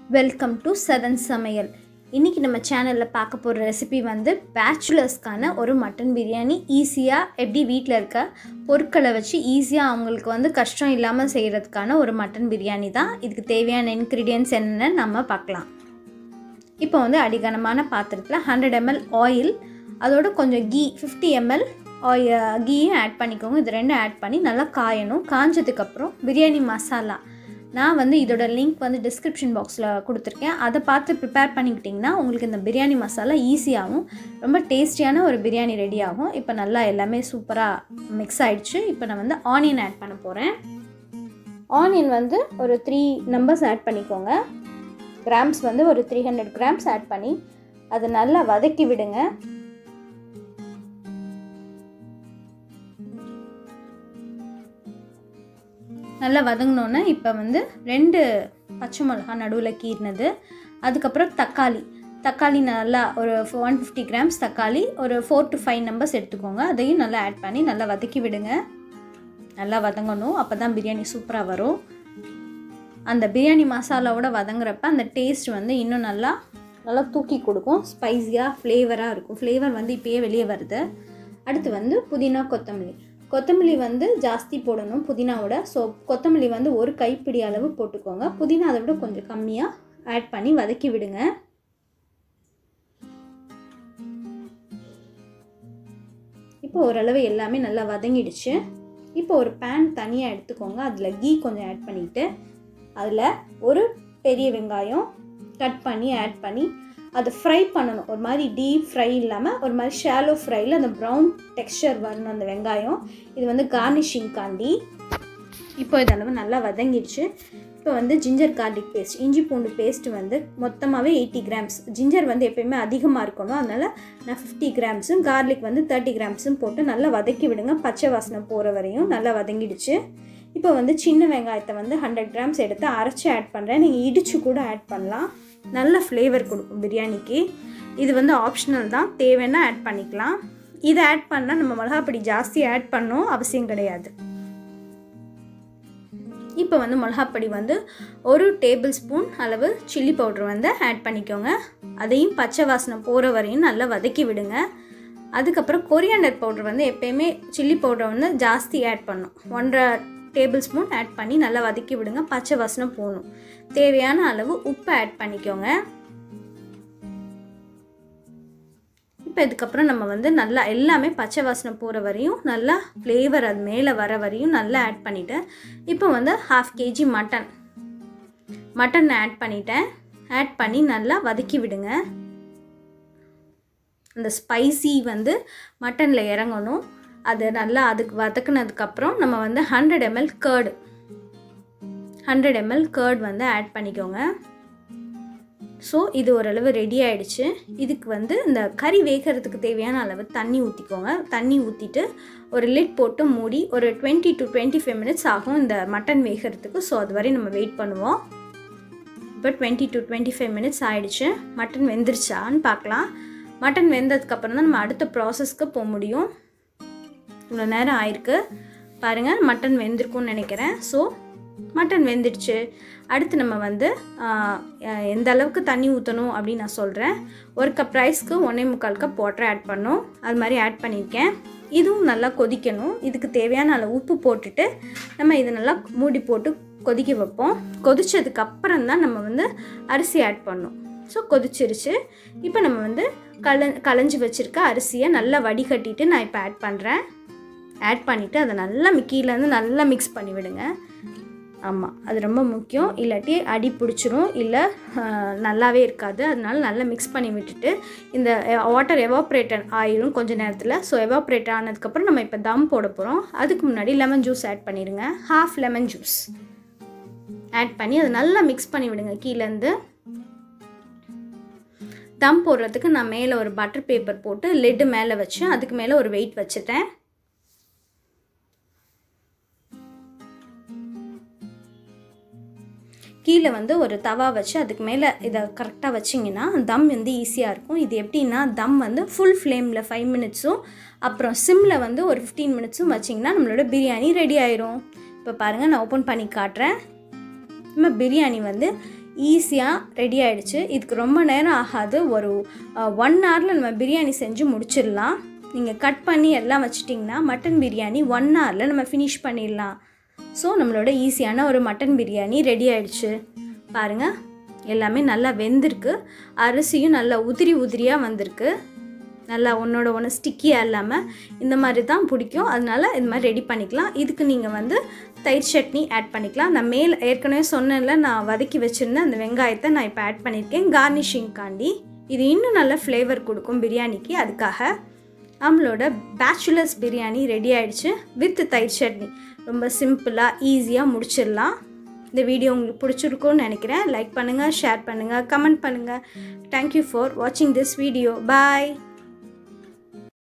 welcome to Sathan சமையல் இன்றைக்கி நம்ம சேனலில் பார்க்க போகிற ரெசிபி வந்து பேச்சுலர்ஸ்க்கான ஒரு மட்டன் பிரியாணி ஈஸியாக எப்படி வீட்டில் இருக்க பொருட்களை வச்சு ஈஸியாக அவங்களுக்கு வந்து கஷ்டம் இல்லாமல் செய்கிறதுக்கான ஒரு மட்டன் பிரியாணி தான் இதுக்கு தேவையான இன்க்ரீடியன்ஸ் என்னென்னு நம்ம பார்க்கலாம் இப்போ வந்து அடிகனமான பாத்திரத்தில் ஹண்ட்ரட் எம்எல் ஆயில் அதோட கொஞ்சம் கீ ஃபிஃப்டி எம்எல் ஆயில் கீயும் ஆட் பண்ணிக்கோங்க இது ரெண்டும் ஆட் பண்ணி நல்லா காயணும் காஞ்சதுக்கப்புறம் பிரியாணி மசாலா நான் வந்து இதோட லிங்க் வந்து டிஸ்கிரிப்ஷன் பாக்ஸில் கொடுத்துருக்கேன் அதை பார்த்து ப்ரிப்பேர் பண்ணிக்கிட்டிங்கன்னா உங்களுக்கு இந்த பிரியாணி மசாலா ஈஸியாகவும் ரொம்ப டேஸ்டியான ஒரு பிரியாணி ரெடி ஆகும் இப்போ நல்லா எல்லாமே சூப்பராக மிக்ஸ் ஆகிடுச்சு இப்போ நான் வந்து ஆனியன் ஆட் பண்ண போகிறேன் ஆனியன் வந்து ஒரு த்ரீ நம்பர்ஸ் ஆட் பண்ணிக்கோங்க கிராம்ஸ் வந்து ஒரு த்ரீ ஹண்ட்ரட் கிராம்ஸ் ஆட் பண்ணி அதை நல்லா வதக்கி விடுங்க நல்லா வதங்கினோன்னே இப்போ வந்து ரெண்டு பச்சை மிளகா நடுவில் கீறினது அதுக்கப்புறம் தக்காளி தக்காளி நல்லா ஒரு ஒன் ஃபிஃப்டி கிராம்ஸ் தக்காளி ஒரு ஃபோர் டு ஃபைவ் நம்பர்ஸ் எடுத்துக்கோங்க அதையும் நல்லா ஆட் பண்ணி நல்லா வதக்கி விடுங்க நல்லா வதங்கணும் அப்போ தான் பிரியாணி சூப்பராக வரும் அந்த பிரியாணி மசாலாவோட வதங்குறப்ப அந்த டேஸ்ட் வந்து இன்னும் நல்லா நல்லா தூக்கி கொடுக்கும் ஸ்பைஸியாக ஃப்ளேவராக இருக்கும் ஃப்ளேவர் வந்து இப்போயே வெளியே வருது அடுத்து வந்து புதினா கொத்தமல்லி கொத்தமல்லி வந்து ஜாஸ்தி போடணும் புதினாவோட ஸோ கொத்தமல்லி வந்து ஒரு கைப்பிடி அளவு போட்டுக்கோங்க புதினா அதை விட கொஞ்சம் கம்மியாக ஆட் பண்ணி வதக்கி விடுங்க இப்போ ஓரளவு எல்லாமே நல்லா வதங்கிடுச்சு இப்போ ஒரு பேன் தனியாக எடுத்துக்கோங்க அதில் கீ கொஞ்சம் ஆட் பண்ணிவிட்டு அதில் ஒரு பெரிய வெங்காயம் கட் பண்ணி ஆட் பண்ணி அதை ஃப்ரை பண்ணணும் ஒரு மாதிரி டீப் ஃப்ரை இல்லாமல் ஒரு மாதிரி ஷாலோ ஃப்ரையில் அந்த ப்ரௌன் டெக்ஸ்சர் வரணும் அந்த வெங்காயம் இது வந்து கார்னிஷிங் காண்டி இப்போ இதளவு நல்லா வதங்கிடுச்சு இப்போ வந்து ஜிஞ்சர் கார்லிக் பேஸ்ட் இஞ்சி பூண்டு பேஸ்ட்டு வந்து மொத்தமாகவே எயிட்டி கிராம்ஸ் ஜிஞ்சர் வந்து எப்பயுமே அதிகமாக இருக்கணும் அதனால் நான் ஃபிஃப்டி கிராம்ஸும் கார்லிக் வந்து தேர்ட்டி கிராம்ஸும் போட்டு நல்லா வதக்கி விடுங்க பச்சை வாசனை போகிற வரையும் நல்லா வதங்கிடுச்சு இப்போ வந்து சின்ன வெங்காயத்தை வந்து ஹண்ட்ரட் கிராம்ஸ் எடுத்து அரைச்சி ஆட் பண்ணுறேன் நீங்கள் இடித்து கூட ஆட் பண்ணலாம் நல்ல ஃப்ளேவர் கொடுக்கும் பிரியாணிக்கு இது வந்து ஆப்ஷனல் தான் தேவைன்னா ஆட் பண்ணிக்கலாம் இதை ஆட் பண்ணால் நம்ம மிளகாப்பொடி ஜாஸ்தி ஆட் பண்ணோம் அவசியம் கிடையாது இப்போ வந்து மிளகாப்பொடி வந்து ஒரு டேபிள் ஸ்பூன் அளவு சில்லி பவுடர் வந்து ஆட் பண்ணிக்கோங்க அதையும் பச்சை வாசனை போகிற வரையும் நல்லா வதக்கி விடுங்க அதுக்கப்புறம் கொரியாண்டர் பவுடர் வந்து எப்பயுமே சில்லி பவுடர் வந்து ஜாஸ்தி ஆட் பண்ணும் ஒன்றரை டேபிள் ஸ்பூன் ஆட் பண்ணி நல்லா வதக்கி விடுங்க பச்சை வாசனை போகணும் தேவையான அளவு உப்பு ஆட் பண்ணிக்கோங்க இப்போ இதுக்கப்புறம் நம்ம வந்து நல்லா எல்லாமே பச்சை வாசனை போகிற வரையும் நல்லா ஃப்ளேவர் அது மேலே வர வரையும் நல்லா ஆட் பண்ணிவிட்டேன் இப்போ வந்து half KG mutton mutton add பண்ணிட்டேன் ஆட் பண்ணி நல்லா வதக்கி விடுங்க அந்த ஸ்பைசி வந்து மட்டனில் இறங்கணும் அது நல்லா அதுக்கு வதக்குனதுக்கப்புறம் நம்ம வந்து hundred ML curd hundred ML curd வந்து ஆட் பண்ணிக்கோங்க ஸோ இது ஓரளவு ரெடி ஆகிடுச்சு இதுக்கு வந்து இந்த கறி வேகிறதுக்கு தேவையான அளவு தண்ணி ஊற்றிக்கோங்க தண்ணி ஊற்றிட்டு ஒரு லிட் போட்டு மூடி ஒரு twenty to twenty five minutes ஆகும் இந்த மட்டன் வேகிறதுக்கு ஸோ அது வரை நம்ம வெயிட் பண்ணுவோம் இப்போ twenty to twenty five minutes ஆகிடுச்சு மட்டன் வெந்துருச்சான்னு பார்க்கலாம் மட்டன் வெந்ததுக்கப்புறம் தான் நம்ம அடுத்த ப்ராசஸ்க்கு போக முடியும் இவ்வளோ நேரம் ஆயிருக்கு பாருங்கள் மட்டன் வெந்திருக்கும்னு நினைக்கிறேன் ஸோ மட்டன் வெந்துடுச்சு அடுத்து நம்ம வந்து எந்த அளவுக்கு தண்ணி ஊற்றணும் அப்படின்னு நான் சொல்கிறேன் ஒரு கப் ரைஸ்க்கு ஒன்றே முக்கால் கப் வாட்டர் ஆட் பண்ணோம் அது மாதிரி ஆட் பண்ணியிருக்கேன் இதுவும் நல்லா கொதிக்கணும் இதுக்கு தேவையான அளவு உப்பு போட்டுட்டு நம்ம இதை நல்லா மூடி போட்டு கொதிக்க வைப்போம் கொதிச்சதுக்கு அப்புறம் தான் நம்ம வந்து அரிசி ஆட் பண்ணோம் ஸோ கொதிச்சிருச்சு இப்போ நம்ம வந்து கல களைஞ்சி வச்சுருக்க அரிசியை நல்லா வடிகட்டிட்டு நான் இப்போ ஆட் பண்ணுறேன் ஆட் பண்ணிவிட்டு அதை நல்லா கீழேருந்து நல்லா மிக்ஸ் பண்ணி விடுங்க ஆமாம் அது ரொம்ப முக்கியம் இல்லாட்டி அடி பிடிச்சிரும் இல்லை நல்லாவே இருக்காது அதனால நல்லா மிக்ஸ் பண்ணி விட்டுட்டு இந்த வாட்டர் எவாப்ரேட்டர் ஆயிரும் கொஞ்சம் நேரத்தில் ஸோ எவாப்ரேட் ஆனதுக்கப்புறம் நம்ம இப்போ தம் போட போகிறோம் அதுக்கு முன்னாடி லெமன் ஜூஸ் ஆட் பண்ணிடுங்க ஹாஃப் லெமன் ஜூஸ் ஆட் பண்ணி அதை நல்லா மிக்ஸ் பண்ணி விடுங்க கீழேருந்து தம் போடுறதுக்கு நான் மேலே ஒரு பட்டர் பேப்பர் போட்டு லெட்டு மேலே வச்சு அதுக்கு மேலே ஒரு வெயிட் வச்சுட்டேன் கீழே வந்து ஒரு தவா வச்சு அதுக்கு மேலே இதை கரெக்டாக வச்சிங்கன்னா தம் வந்து ஈஸியாக இருக்கும் இது எப்படின்னா தம் வந்து ஃபுல் ஃப்ளேமில் ஃபைவ் மினிட்ஸும் அப்புறம் சிம்மில் வந்து ஒரு ஃபிஃப்டீன் மினிட்ஸும் வச்சிங்கன்னா நம்மளோட பிரியாணி ரெடி ஆயிரும் இப்போ பாருங்கள் நான் ஓப்பன் பண்ணி காட்டுறேன் நம்ம பிரியாணி வந்து ஈஸியாக ரெடி ஆகிடுச்சு இதுக்கு ரொம்ப நேரம் ஆகாது ஒரு ஒன் ஹவரில் நம்ம பிரியாணி செஞ்சு முடிச்சிடலாம் நீங்கள் கட் பண்ணி எல்லாம் வச்சிட்டிங்கன்னா மட்டன் பிரியாணி ஒன் ஹவரில் நம்ம ஃபினிஷ் பண்ணிடலாம் ஸோ நம்மளோட ஈஸியான ஒரு மட்டன் பிரியாணி ரெடி ஆயிடுச்சு பாருங்கள் எல்லாமே நல்லா வெந்திருக்கு அரிசியும் நல்லா உதிரி உதிரியாக வந்திருக்கு நல்லா ஒன்றோட ஒன்று ஸ்டிக்கியாக இல்லாமல் இந்த மாதிரி தான் பிடிக்கும் அதனால இது மாதிரி ரெடி பண்ணிக்கலாம் இதுக்கு நீங்கள் வந்து தயிர் சட்னி ஆட் பண்ணிக்கலாம் நான் மேல் ஏற்கனவே சொன்னேன்ல நான் வதக்கி வச்சுருந்தேன் அந்த வெங்காயத்தை நான் இப்போ ஆட் பண்ணியிருக்கேன் கார்னிஷிங்காண்டி இது இன்னும் நல்ல ஃப்ளேவர் கொடுக்கும் பிரியாணிக்கு அதுக்காக நம்மளோட பேச்சுலர்ஸ் பிரியாணி ரெடி ஆயிடுச்சு வித் தயிர் சட்னி ரொம்ப சிம்பிளாக ஈஸியாக முடிச்சிடலாம் இந்த வீடியோ உங்களுக்கு பிடிச்சிருக்கும்னு நினைக்கிறேன் லைக் பண்ணுங்கள் ஷேர் பண்ணுங்கள் கமெண்ட் பண்ணுங்கள் தேங்க்யூ ஃபார் வாட்சிங் திஸ் வீடியோ பாய்